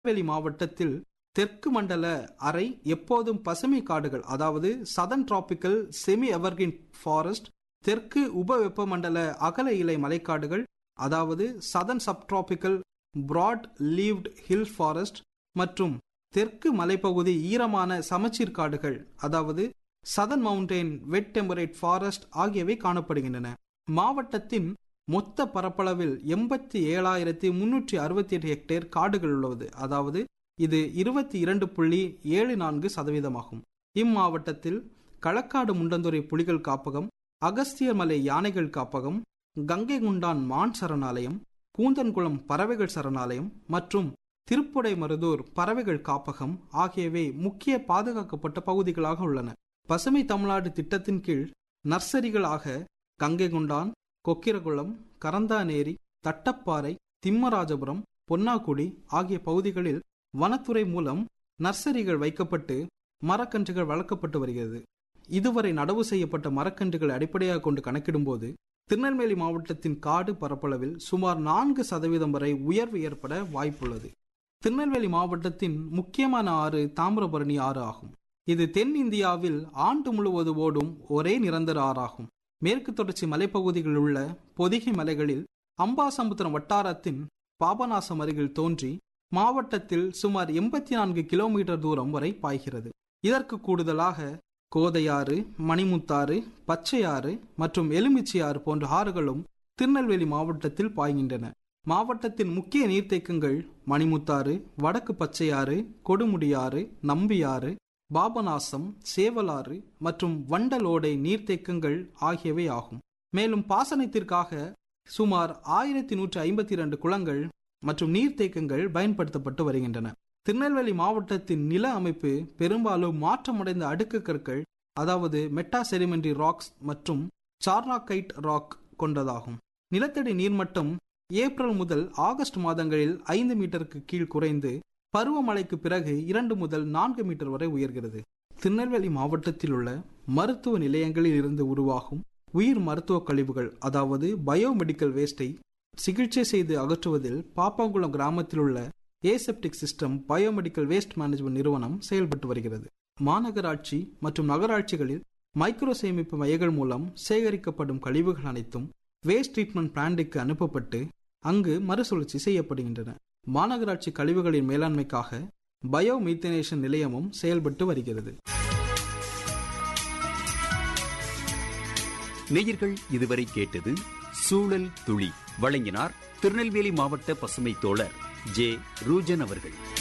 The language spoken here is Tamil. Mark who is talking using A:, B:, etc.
A: திருநெல்வேலி மாவட்டத்தில் தெற்கு மண்டல அரை எப்போதும் பசுமை காடுகள் அதாவது southern tropical semi evergreen forest தெற்கு உப வெப்பமண்டல அகல இலை மலைக்காடுகள் அதாவது southern subtropical broad leaved hill forest மற்றும் தெற்கு மலைப்பகுதி ஈரமான சமச்சீர் காடுகள் அதாவது southern mountain wet temperate forest ஆகியவை காணப்படுகின்றன மாவட்டத்தின் மொத்த பரப்பளவில் எண்பத்தி ஏழாயிரத்தி முன்னூற்றி அறுபத்தி எட்டு ஹெக்டேர் காடுகள் உள்ளது அதாவது இது இருபத்தி இரண்டு புள்ளி ஏழு நான்கு சதவீதமாகும் இம்மாவட்டத்தில் களக்காடு முண்டந்துறை புலிகள் காப்பகம் அகஸ்தியர் மலை யானைகள் காப்பகம் கங்கை குண்டான் மான் சரணாலயம் கூந்தன்குளம் பறவைகள் சரணாலயம் மற்றும் திருப்புடை மருதூர் பறவைகள் காப்பகம் ஆகியவை முக்கிய பாதுகாக்கப்பட்ட பகுதிகளாக உள்ளன பசுமை தமிழ்நாடு திட்டத்தின் கீழ் நர்சரிகளாக கங்கை குண்டான் கொக்கிரகுளம் கரந்தானேரி தட்டப்பாறை திம்மராஜபுரம் பொன்னாக்குடி ஆகிய பகுதிகளில் வனத்துறை மூலம் நர்சரிகள் வைக்கப்பட்டு மரக்கன்றுகள் வளர்க்கப்பட்டு வருகிறது இதுவரை நடவு செய்யப்பட்ட மரக்கன்றுகளை அடிப்படையாக கொண்டு கணக்கிடும்போது திருநெல்வேலி மாவட்டத்தின் காடு பரப்பளவில் சுமார் நான்கு சதவீதம் வரை உயர்வு ஏற்பட வாய்ப்புள்ளது திருநெல்வேலி மாவட்டத்தின் முக்கியமான ஆறு தாமிரபரணி ஆறு ஆகும் இது தென் இந்தியாவில் ஆண்டு முழுவதும் ஓடும் ஒரே நிரந்தர ஆறாகும் மேற்கு தொடர்ச்சி மலைப்பகுதிகளில் உள்ள பொதிகை மலைகளில் அம்பாசமுத்திரம் வட்டாரத்தின் பாபநாசம் அருகில் தோன்றி மாவட்டத்தில் சுமார் எண்பத்தி நான்கு கிலோமீட்டர் தூரம் வரை பாய்கிறது இதற்கு கூடுதலாக கோதையாறு மணிமுத்தாறு பச்சையாறு மற்றும் எலுமிச்சியாறு போன்ற ஆறுகளும் திருநெல்வேலி மாவட்டத்தில் பாய்கின்றன மாவட்டத்தின் முக்கிய நீர்த்தேக்கங்கள் மணிமுத்தாறு வடக்கு பச்சையாறு கொடுமுடியாறு நம்பியாறு பாபநாசம் சேவலாறு மற்றும் வண்டலோடை நீர்த்தேக்கங்கள் ஆகியவை ஆகும் மேலும் பாசனத்திற்காக சுமார் ஆயிரத்தி நூற்றி ஐம்பத்தி இரண்டு குளங்கள் மற்றும் நீர்த்தேக்கங்கள் பயன்படுத்தப்பட்டு வருகின்றன திருநெல்வேலி மாவட்டத்தின் நில அமைப்பு பெரும்பாலும் மாற்றமடைந்த அடுக்கு கற்கள் அதாவது மெட்டா செரிமெண்ட்ரி ராக்ஸ் மற்றும் சார்னாகைட் ராக் கொண்டதாகும் நிலத்தடி நீர்மட்டம் ஏப்ரல் முதல் ஆகஸ்ட் மாதங்களில் ஐந்து மீட்டருக்கு கீழ் குறைந்து பருவமழைக்கு பிறகு இரண்டு முதல் நான்கு மீட்டர் வரை உயர்கிறது திருநெல்வேலி மாவட்டத்தில் உள்ள மருத்துவ நிலையங்களில் இருந்து உருவாகும் உயிர் மருத்துவ கழிவுகள் அதாவது பயோமெடிக்கல் வேஸ்டை சிகிச்சை செய்து அகற்றுவதில் பாப்பாங்குளம் கிராமத்தில் உள்ள aseptic system biomedical waste management நிறுவனம் செயல்பட்டு வருகிறது மாநகராட்சி மற்றும் நகராட்சிகளில் மைக்ரோ சேமிப்பு மையங்கள் மூலம் சேகரிக்கப்படும் கழிவுகள் அனைத்தும் வேஸ்ட் ட்ரீட்மெண்ட் பிளான்ட்டுக்கு அனுப்பப்பட்டு அங்கு மறுசுழற்சி செய்யப்படுகின்றன மாநகராட்சி கழிவுகளின் மேலாண்மைக்காக பயோ மீத்தனேஷன் நிலையமும் செயல்பட்டு வருகிறது
B: நேயர்கள் இதுவரை கேட்டது சூழல் துளி வழங்கினார் திருநெல்வேலி மாவட்ட பசுமை தோழர் ஜே ரூஜன் அவர்கள்